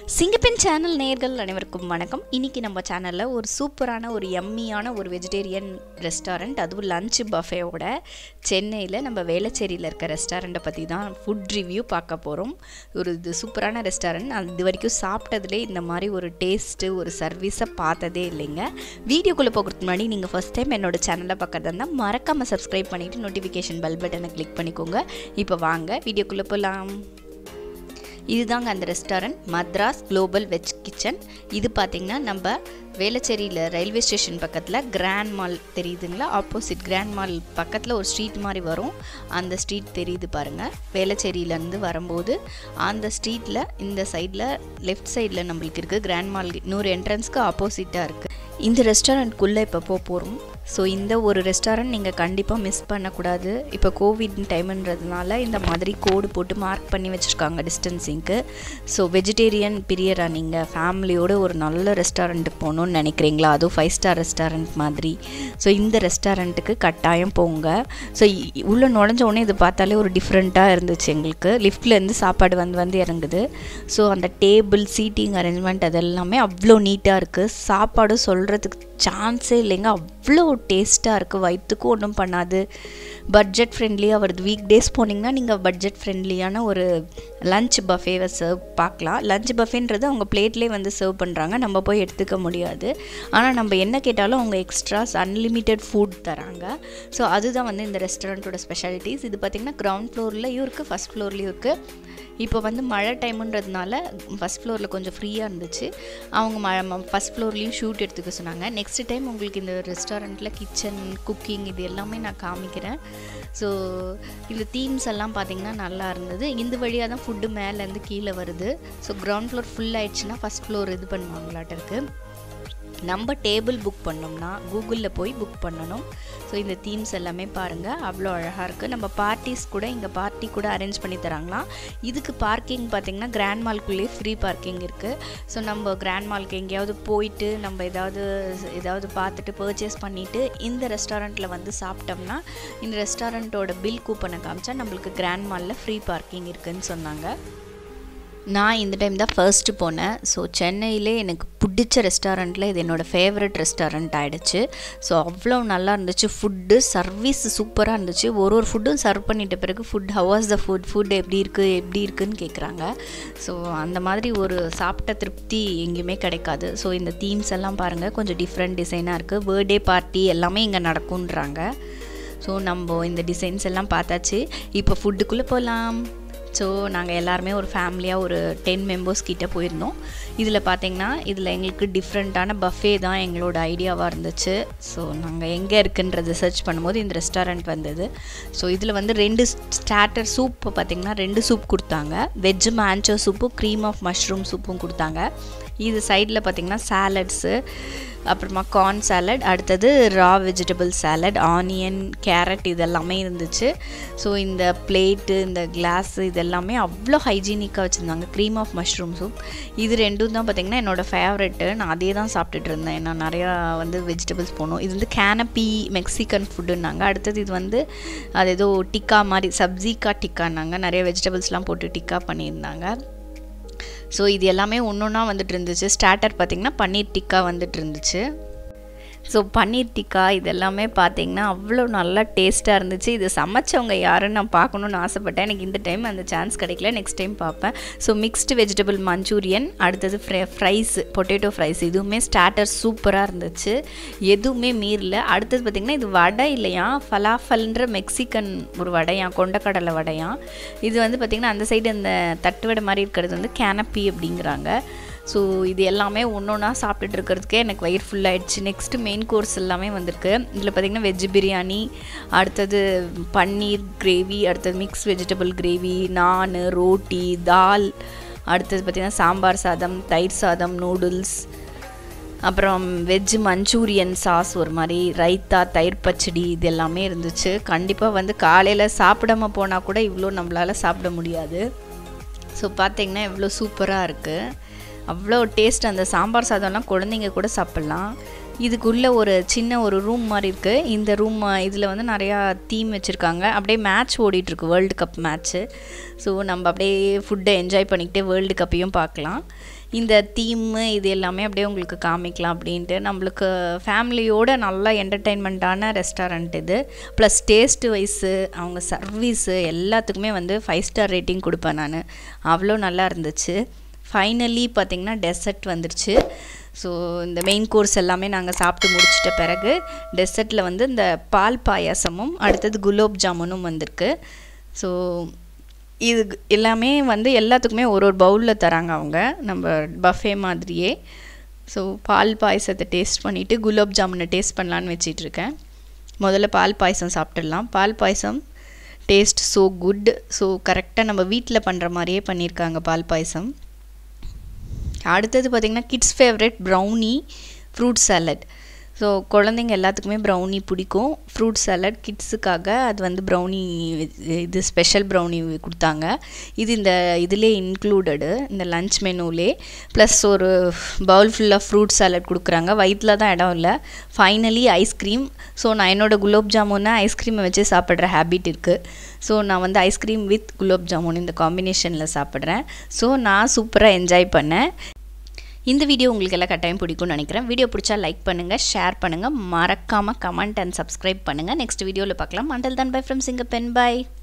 சிங்கப்பெண் channel நேர்கள் அனைவருக்கும் வணக்கம் இன்னைக்கு நம்ம சேனலில் ஒரு சூப்பரான ஒரு எம்மியான ஒரு வெஜிடேரியன் ரெஸ்டாரண்ட் அதுவும் லஞ்ச் பஃபேவோட சென்னையில் நம்ம வேளச்சேரியில் இருக்க ரெஸ்டாரண்ட்டை பற்றி தான் ஃபுட் ரிவ்யூ பார்க்க போகிறோம் ஒரு இது சூப்பரான ரெஸ்டாரண்ட் அது இது வரைக்கும் சாப்பிட்டதுலே இந்த மாதிரி ஒரு டேஸ்ட்டு ஒரு சர்வீஸை பார்த்ததே இல்லைங்க வீடியோக்குள்ளே போகிறதுக்கு முன்னாடி நீங்கள் ஃபஸ்ட் டைம் என்னோட சேனலை பார்க்கறதா இருந்தால் மறக்காமல் சப்ஸ்கிரைப் பண்ணிவிட்டு நோட்டிஃபிகேஷன் பெல் பட்டனை கிளிக் பண்ணிக்கோங்க இப்போ வாங்க வீடியோக்குள்ளே போகலாம் இதுதாங்க அந்த restaurant Madras global veg kitchen இது பார்த்திங்கன்னா நம்ம வேளச்சேரியில் ரயில்வே ஸ்டேஷன் பக்கத்தில் கிராண்ட் மால் தெரியுதுங்களா ஆப்போசிட் கிராண்ட் மால் பக்கத்தில் ஒரு ஸ்ட்ரீட் மாதிரி வரும் அந்த ஸ்ட்ரீட் தெரியுது பாருங்கள் வேளச்சேரியிலேருந்து வரும்போது அந்த ஸ்ட்ரீட்டில் இந்த சைடில் லெஃப்ட் சைடில் நம்மளுக்கு இருக்குது கிராண்ட் மால் இன்னொரு என்ட்ரன்ஸ்க்கு ஆப்போசிட்டாக இருக்குது இந்த ரெஸ்டாரண்ட்குள்ளே இப்போ போக போகிறோம் ஸோ இந்த ஒரு ரெஸ்டாரண்ட் நீங்கள் கண்டிப்பாக மிஸ் பண்ணக்கூடாது இப்போ கோவிட் டைம்ன்றதுனால இந்த மாதிரி கோடு போட்டு மார்க் பண்ணி வச்சுருக்காங்க டிஸ்டன்சிங்க்கு ஸோ வெஜிடேரியன் பிரியராக நீங்கள் ஃபேமிலியோடு ஒரு நல்ல ரெஸ்டாரண்ட்டுக்கு போகணுன்னு நினைக்கிறீங்களா அதுவும் ஃபைவ் ஸ்டார் ரெஸ்டாரண்ட் மாதிரி ஸோ இந்த ரெஸ்டாரண்ட்டுக்கு கட்டாயம் போங்க ஸோ உள்ளே நுழைஞ்ச உடனே இது பார்த்தாலே ஒரு டிஃப்ரெண்ட்டாக இருந்துச்சு எங்களுக்கு லிஃப்ட்லேருந்து சாப்பாடு வந்து வந்து இறங்குது ஸோ அந்த டேபிள் சீட்டிங் அரேஞ்ச்மெண்ட் அதெல்லாமே அவ்வளோ நீட்டாக இருக்குது சாப்பாடு சொல்கிறதுக்கு சான்ஸே இல்லைங்க அவ்வளோ டேஸ்ட்டாக இருக்குது வயிற்றுக்கும் ஒன்றும் பண்ணாது பட்ஜெட் ஃப்ரெண்ட்லியாக வருது வீக் டேஸ் போனீங்கன்னா நீங்கள் பட்ஜெட் ஃப்ரெண்ட்லியான ஒரு லஞ்ச் பஃபேவை சர்வ் பார்க்கலாம் லஞ்ச் பஃபேன்றது அவங்க பிளேட்லேயே வந்து சர்வ் பண்ணுறாங்க நம்ம போய் எடுத்துக்க முடியாது ஆனால் நம்ம என்ன கேட்டாலும் அவங்க எக்ஸ்ட்ராஸ் அன்லிமிட்டெட் ஃபுட் தராங்க ஸோ அதுதான் வந்து இந்த ரெஸ்டாரண்ட்டோட ஸ்பெஷாலிட்டிஸ் இது பார்த்திங்கன்னா கிரவுண்ட் ஃப்ளோர்லேயும் இருக்குது ஃபஸ்ட் ஃப்ளோர்லேயும் இருக்குது இப்போ வந்து மழை டைமுன்றதுனால ஃபஸ்ட் ஃப்ளோரில் கொஞ்சம் ஃப்ரீயாக இருந்துச்சு அவங்க ம ஃபஸ்ட் ஃப்ளோர்லேயும் ஷூட் எடுத்துக்க சொன்னாங்க நெக்ஸ்ட் டைம் உங்களுக்கு இந்த ரெஸ்டாரண்ட்டில் கிச்சன் குக்கிங் இது எல்லாமே நான் காமிக்கிறேன் ஸோ இந்த தீம்ஸ் எல்லாம் பார்த்திங்கன்னா நல்லா இருந்தது இந்த வழியாக தான் ஃபுட்டு மேலேருந்து கீழே வருது ஸோ கிரவுண்ட் ஃப்ளோர் ஃபுல் ஆயிடுச்சுன்னா ஃபஸ்ட் ஃப்ளோர் இது பண்ணுவாங்களாட்டிருக்கு நம்ம டேபிள் புக் பண்ணோம்னா கூகுளில் போய் புக் பண்ணணும் ஸோ இந்த தீம்ஸ் எல்லாமே பாருங்கள் அவ்வளோ அழகாக இருக்குது நம்ம பார்ட்டிஸ் கூட இங்கே பார்ட்டி கூட அரேஞ்ச் பண்ணி தராங்களாம் இதுக்கு பார்க்கிங் பார்த்திங்கன்னா கிராண்ட் மால்குள்ளேயே ஃப்ரீ பார்க்கிங் இருக்குது ஸோ நம்ம கிராண்ட் மால்க்கு எங்கேயாவது போயிட்டு நம்ம ஏதாவது ஏதாவது பார்த்துட்டு பர்ச்சேஸ் பண்ணிவிட்டு இந்த ரெஸ்டாரண்ட்டில் வந்து சாப்பிட்டோம்னா இந்த ரெஸ்டாரண்ட்டோட பில் கூப்பனை காமிச்சா நம்மளுக்கு கிராண்ட் மாலில் ஃப்ரீ பார்க்கிங் இருக்குதுன்னு சொன்னாங்க நான் இந்த டைம் தான் ஃபர்ஸ்ட்டு போனேன் ஸோ சென்னையிலே எனக்கு பிடிச்ச ரெஸ்டாரண்ட்டில் இது என்னோடய ஃபேவரட் ரெஸ்டாரண்ட் ஆகிடுச்சு ஸோ அவ்வளோ நல்லா இருந்துச்சு ஃபுட்டு சர்வீஸ் சூப்பராக இருந்துச்சு ஒரு ஒரு ஃபுட்டும் சர்வ் பண்ணிட்ட பிறகு food how was the food food எப்படி இருக்குது எப்படி இருக்குதுன்னு கேட்குறாங்க ஸோ அந்த மாதிரி ஒரு சாப்பிட்ட திருப்தி எங்கேயுமே கிடைக்காது ஸோ இந்த தீம்ஸ் எல்லாம் பாருங்கள் கொஞ்சம் டிஃப்ரெண்ட் டிசைனாக இருக்குது பர்த்டே பார்ட்டி எல்லாமே இங்கே நடக்குன்றாங்க ஸோ நம்ம இந்த டிசைன்ஸ் எல்லாம் பார்த்தாச்சு இப்போ ஃபுட்டுக்குள்ளே போகலாம் ஸோ நாங்கள் எல்லாருமே ஒரு ஃபேமிலியாக ஒரு டென் மெம்பர்ஸ் கிட்டே போயிருந்தோம் இதில் பார்த்தீங்கன்னா இதில் எங்களுக்கு டிஃப்ரெண்ட்டான பஃபே தான் எங்களோட ஐடியாவாக இருந்துச்சு ஸோ நாங்கள் எங்கே இருக்குன்றதை சர்ச் பண்ணும்போது இந்த ரெஸ்டாரண்ட் வந்தது ஸோ இதில் வந்து ரெண்டு ஸ்டார்டர் சூப் பார்த்திங்கன்னா ரெண்டு சூப் கொடுத்தாங்க வெஜ் மேன்ச்சோ சூப்பும் க்ரீம் ஆஃப் மஷ்ரூம் சூப்பும் கொடுத்தாங்க இது சைடில் பார்த்திங்கன்னா சாலட்ஸு அப்புறமா கார்ன் சாலட் அடுத்தது raw vegetable salad onion carrot இதெல்லாமே இருந்துச்சு ஸோ இந்த பிளேட்டு இந்த கிளாஸு இதெல்லாமே அவ்வளோ ஹைஜீனிக்காக வச்சுருந்தாங்க க்ரீம் ஆஃப் மஷ்ரூம் சூப் இது ரெண்டும் தான் பார்த்திங்கன்னா என்னோடய ஃபேவரெட்டு நான் அதே தான் சாப்பிட்டுட்டு இருந்தேன் நான் நிறையா வந்து வெஜிடபிள்ஸ் போகணும் இது வந்து கேனப்பி மெக்சிகன் ஃபுட்டுன்னாங்க அடுத்தது இது வந்து அது ஏதோ டிக்கா மாதிரி சப்ஜிக்கா டிக்கான்னாங்க நிறைய வெஜிடபிள்ஸ்லாம் போட்டு டிக்கா பண்ணியிருந்தாங்க ஸோ இது எல்லாமே ஒன்று ஒன்றா வந்துட்டு இருந்துச்சு ஸ்டார்டர் பார்த்திங்கன்னா பன்னீர் டிக்கா வந்துட்டு இருந்துச்சு ஸோ பன்னீர் டிக்கா இதெல்லாமே பார்த்தீங்கன்னா அவ்வளோ நல்லா டேஸ்ட்டாக இருந்துச்சு இது சமைச்சவங்க யாருன்னு நான் பார்க்கணுன்னு ஆசைப்பட்டேன் எனக்கு இந்த டைம் அந்த சான்ஸ் கிடைக்கல நெக்ஸ்ட் டைம் பார்ப்பேன் ஸோ மிக்ஸ்டு வெஜிடபிள் மஞ்சூரியன் அடுத்தது ஃப்ரை ஃப்ரைஸ் பொட்டேட்டோ ஃப்ரைஸ் இதுவுமே ஸ்டார்டர் சூப்பராக இருந்துச்சு எதுவுமே மீறல அடுத்தது பார்த்திங்கன்னா இது வடை இல்லையா ஃபலாஃபல்ன்ற மெக்சிகன் ஒரு வடையாம் கொண்டக்கடலை வடையாம் இது வந்து பார்த்திங்கன்னா அந்த சைடு இந்த தட்டு வடை மாதிரி இருக்கிறது வந்து கேனப்பி அப்படிங்கிறாங்க ஸோ இது எல்லாமே ஒன்று ஒன்றா சாப்பிட்டுட்டு இருக்கிறதுக்கே எனக்கு வயிறு ஃபுல்லாகிடுச்சு நெக்ஸ்ட்டு மெயின் கோர்ஸ் எல்லாமே வந்திருக்கு இதில் பார்த்திங்கன்னா வெஜ் பிரியாணி அடுத்தது பன்னீர் கிரேவி அடுத்தது mix vegetable gravy naan roti தால் அடுத்தது பார்த்திங்கன்னா சாம்பார் சாதம் தயிர் சாதம் நூடுல்ஸ் அப்புறம் வெஜ் மஞ்சூரியன் சாஸ் ஒரு மாதிரி ரைத்தா தயிர் பச்சடி இது எல்லாமே இருந்துச்சு கண்டிப்பாக வந்து காலையில் சாப்பிடாம போனால் கூட இவ்வளோ நம்மளால் சாப்பிட முடியாது ஸோ பார்த்திங்கன்னா எவ்வளோ சூப்பராக இருக்குது அவ்வளோ டேஸ்ட் அந்த சாம்பார் சாதம்லாம் குழந்தைங்க கூட சாப்பிட்லாம் இதுக்குள்ளே ஒரு சின்ன ஒரு ரூம் மாதிரி இருக்குது இந்த ரூம் இதில் வந்து நிறையா தீம் வச்சுருக்காங்க அப்படியே மேட்ச் ஓடிட்டுருக்கு வேர்ல்டு கப் மேட்ச்சு ஸோ நம்ம அப்படியே ஃபுட்டை என்ஜாய் பண்ணிக்கிட்டே வேர்ல்டு கப்பையும் பார்க்கலாம் இந்த தீமு இது எல்லாமே அப்படியே உங்களுக்கு காமிக்கலாம் அப்படின்ட்டு நம்மளுக்கு ஃபேமிலியோட நல்லா என்டர்டெயின்மெண்ட்டான ரெஸ்டாரண்ட் இது ப்ளஸ் டேஸ்ட் வைஸு அவங்க சர்வீஸு எல்லாத்துக்குமே வந்து ஃபைவ் ஸ்டார் ரேட்டிங் கொடுப்பேன் நான் அவ்வளோ நல்லா இருந்துச்சு ஃபைனலி பார்த்திங்கன்னா டெசர்ட் வந்துருச்சு ஸோ இந்த மெயின் கோர்ஸ் எல்லாமே நாங்கள் சாப்பிட்டு முடிச்சிட்ட பிறகு டெசர்ட்டில் வந்து இந்த பால் பாயாசமும் அடுத்தது குலோப் ஜாமுனும் வந்திருக்கு ஸோ இது எல்லாமே வந்து எல்லாத்துக்குமே ஒரு ஒரு பவுலில் தராங்க அவங்க நம்ம பஃபே மாதிரியே ஸோ பால் பாயசத்தை டேஸ்ட் பண்ணிவிட்டு குலோப் ஜாமுனை டேஸ்ட் பண்ணலான்னு வச்சிட்ருக்கேன் முதல்ல பால் பாயசம் சாப்பிட்டுடலாம் பால் பாயசம் டேஸ்ட் ஸோ குட் ஸோ கரெக்டாக நம்ம வீட்டில் பண்ணுற மாதிரியே பண்ணியிருக்காங்க பால் பாயசம் அடுத்தது பார்த்திங்கன்னா kids favourite brownie fruit salad so குழந்தைங்க எல்லாத்துக்குமே ப்ரௌனி பிடிக்கும் ஃப்ரூட் சாலட் கிட்ஸுக்காக அது வந்து ப்ரௌனி இது ஸ்பெஷல் ப்ரௌனி கொடுத்தாங்க இது இந்த இதிலே இன்க்ளூடடு இந்த லன்ச் மெனுலே ப்ளஸ் ஒரு பவுல் ஃபுல்லாக ஃப்ரூட் சாலட் கொடுக்குறாங்க வயிற்றில் தான் இடம் இல்லை ஃபைனலி ஐஸ்கிரீம் ஸோ நான் என்னோடய குலோப் ஜாமுனை ஐஸ்கிரீமை வச்சு சாப்பிட்ற ஹேபிட் இருக்குது ஸோ நான் வந்து ஐஸ்கிரீம் வித் குலோப் ஜாமுன் இந்த காம்பினேஷனில் சாப்பிட்றேன் ஸோ நான் சூப்பராக என்ஜாய் பண்ணேன் இந்த வீடியோ உங்களுக்கு எல்லாம் கட்டாயம் பிடிக்கும்னு நினைக்கிறேன் வீடியோ பிடிச்சா லைக் பண்ணுங்கள் ஷேர் பண்ணுங்கள் மறக்காமல் கமெண்ட் அண்ட் சப்ஸ்கிரைப் பண்ணுங்கள் நெக்ஸ்ட் வீடியோவில் பார்க்கலாம் மண்டல் தான் பை ஃப்ரம் சிங்க பென் பாய்